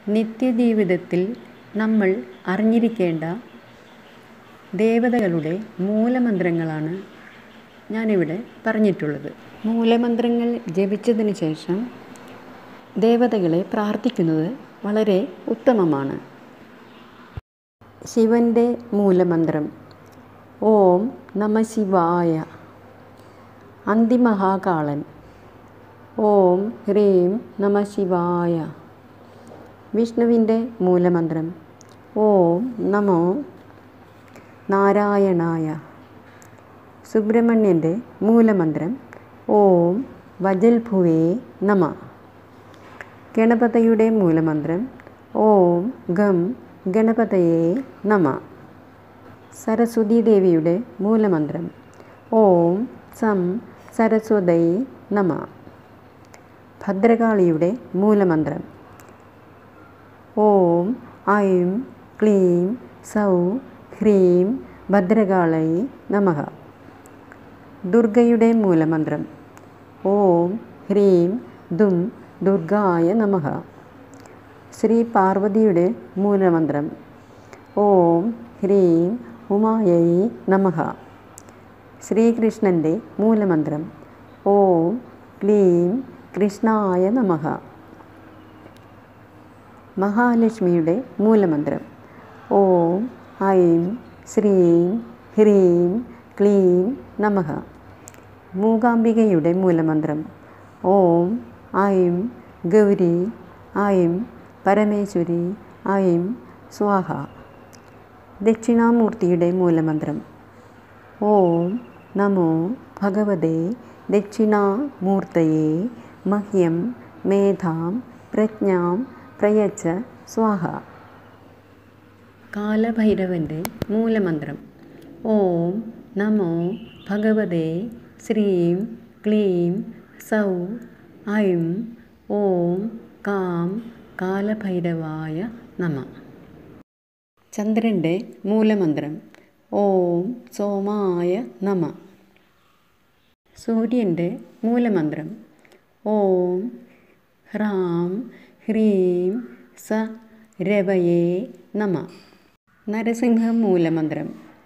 നിത്യജീവിതത്തിൽ നമ്മൾ അറിഞ്ഞിരിക്കേണ്ട ദേവതകളുടെ മൂലമന്ത്രങ്ങളാണ് ഞാനിവിടെ പറഞ്ഞിട്ടുള്ളത് മൂലമന്ത്രങ്ങൾ ജപിച്ചതിന് ശേഷം ദേവതകളെ പ്രാർത്ഥിക്കുന്നത് വളരെ ഉത്തമമാണ് ശിവൻ്റെ മൂലമന്ത്രം ഓം നമ ശിവായ അന്തിമഹാകാളൻ ഓം ഹ്രീം നമ ശിവായ വിഷ്ണുവിൻ്റെ മൂലമന്ത്രം ഓം നമോ നാരായണായ സുബ്രഹ്മണ്യൻ്റെ മൂലമന്ത്രം ഓം വജൽഭുവേ നമ ഗണപതയുടെ മൂലമന്ത്രം ഓം ഗം ഗണപതയേ നമ സരസ്വതി ദേവിയുടെ മൂലമന്ത്രം ഓം സം സരസ്വതൈ നമ ഭദ്രകാളിയുടെ മൂലമന്ത്രം ഓം ഐം ക്ലീം സൗ ഹ്രീം ഭദ്രകാളൈ നമഃ ദുർഗയുടെ മൂലമന്ത്രം ഓം ഹ്രീം ദും ദുർഗായ നമഃ ശ്രീ പാർവതിയുടെ മൂലമന്ത്രം ഓം ഹ്രീം ഉമായൈ നമഃ ശ്രീകൃഷ്ണൻ്റെ മൂലമന്ത്രം ഓം ക്ലീം കൃഷ്ണായ നമഃ മഹാലക്ഷ്മിയുടെ മൂലമന്ത്രം ഓം ഐം ശ്രീം ഹ്രീം ക്ലീം നമഃ മൂകാംബികയുടെ മൂലമന്ത്രം ഓം ഐം ഗൗരി ഐം പരമേശ്വരി ഐം സ്വാഹ ദക്ഷിണാമൂർത്തിയുടെ മൂലമന്ത്രം ഓം നമോ ഭഗവതേ ദക്ഷിണാമൂർത്തയേ മഹ്യം മേധാം പ്രജ്ഞാം പ്രയച്ച സ്വാഹ കാലഭൈരവൻ്റെ മൂലമന്ത്രം ഓം നമോ ഭഗവതേ ശ്രീം ക്ലീം സൗ ഐം ഓം കാം കാലഭൈരവായ നമ ചന്ദ്രൻ്റെ മൂലമന്ത്രം ഓം സോമായ നമ സൂര്യൻ്റെ മൂലമന്ത്രം ഓം ഹ്രാം ഹ്രീം സ രവയേ നമ നരസിംഹ മൂലമന്ത്രം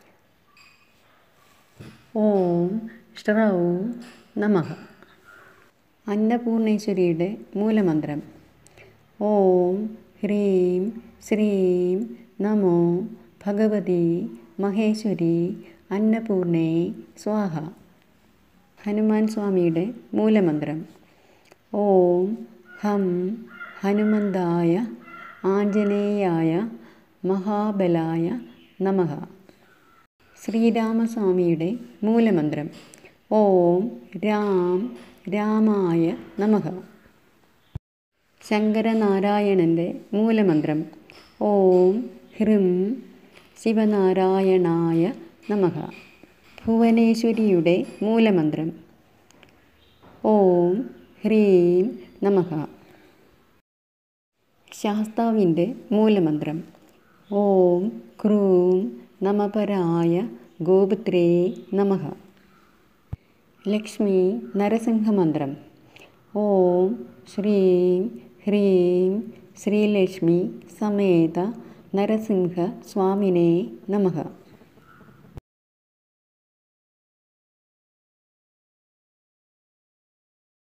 ഓം ശ്രൗ നമ അന്നപൂർണേശ്വരിയുടെ മൂലമന്ത്രം ഓം ഹ്രീം ശ്രീം നമോ ഭഗവതി മഹേശ്വരി അന്നപൂർണേ സ്വാഹ ഹനുമാൻ സ്വാമിയുടെ മൂലമന്ത്രം ഓം ഹം ഹനുമന്തായ ആഞ്ജനേയായ മഹാബലായ നമഃ ശ്രീരാമസ്വാമിയുടെ മൂലമന്ത്രം ഓം രാം രാമായ നമഃ ശങ്കരനാരായണൻ്റെ മൂലമന്ത്രം ഓം ഹ്രീം ശിവനാരായണായ നമഃ ഭുവനേശ്വരിയുടെ മൂലമന്ത്രം ഓം ഹ്രീം നമഃ ശാസ്താവിൻ്റെ മൂലമന്ത്രം ഓം ക്രൂം നമപരായ ഗോപുത്രേ നമഃ ലക്ഷ്മി നരസിംഹമന്ത്രം ഓം ശ്രീം ഹ്രീം ശ്രീലക്ഷ്മി സമേത നരസിംഹ സ്വാമിനേ നമഃ